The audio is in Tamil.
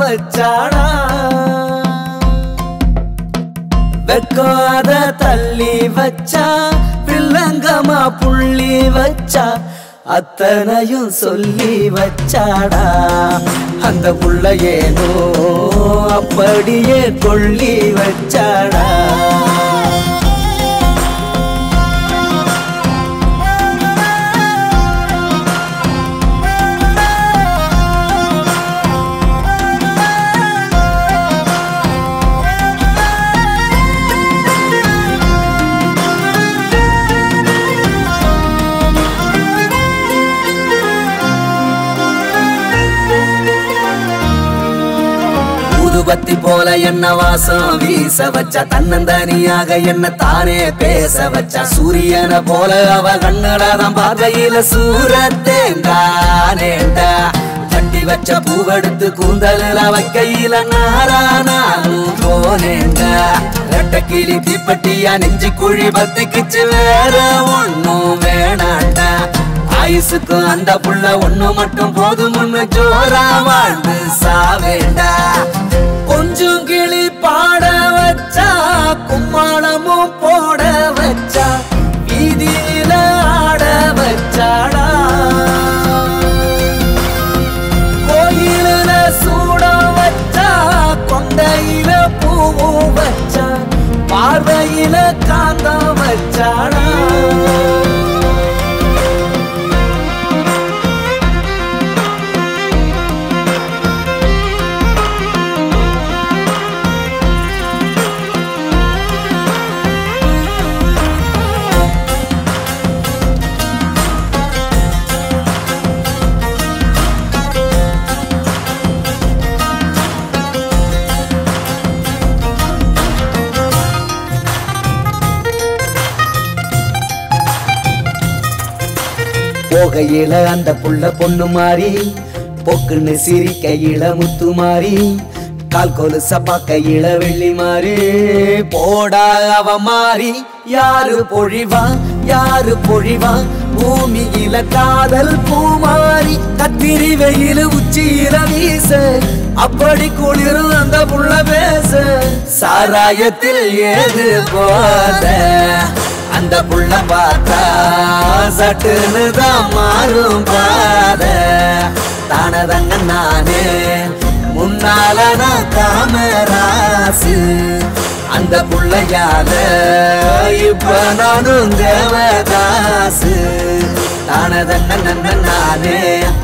வச்சாடா வெக்காத தள்ளி வச்சா வில்லங்கமா புள்ளி வச்சா அத்தனையும் சொல்லி வச்சாடா அந்த புள்ள ஏனோ அப்படியே கொள்ளி வச்சாடா ஊதுபத்தி போல என்ன வாசம் வீச வச்சா தன்னந்தனியாக என்ன தானே பேச வச்சா சூரியனை போல அவ கண்ணடாதான் பார்வையில சூரத்தேங்கானேண்டா கட்டி வச்ச பூவெடுத்து கூந்தலில் வைக்கையில நாரானாலும் போனேண்டா ரெட்ட கிளி தீப்பட்டியா நெஞ்சு குழி பத்திக்குச்சு வேற ஒண்ணும் வேணாண்டா ஆயுசுக்கும் அந்த புள்ள ஒண்ணு மட்டும் போதும்னு ஜோரா வாழ்ந்து சாவேண்டா கொஞ்சம் கிளி பாட வச்சா கும்மாளமும் போட வச்சா வீதியில ஆட வச்சாடா கோயிலுல சூட வச்சா கொண்டையில பூவும் வச்சா பார்வையில காந்தம் வச்சாடா போகையில அந்த புள்ள பொண்ணு மாறி பொக்குன்னு சிரிக்கையில முத்து மாறி கால் கொலுச பார்க்கையில வெள்ளி மாறி போடா அவ மாறி யாரு பொழிவா யாரு பொழிவா பூமியில காதல் பூமாரி கத்திரி வெயில உச்சியில வீச அப்படி குளிரும் அந்த புள்ள பேச சாராயத்தில் ஏது போத அந்த புள்ள பார்த்தா சட்டுன்னு தான் மாறும் பாத தானதங்க நானே முன்னால நான் காமராசு அந்த புள்ளையால இப்ப நானும் தேவதாசு தானதங்க நன்ன நானே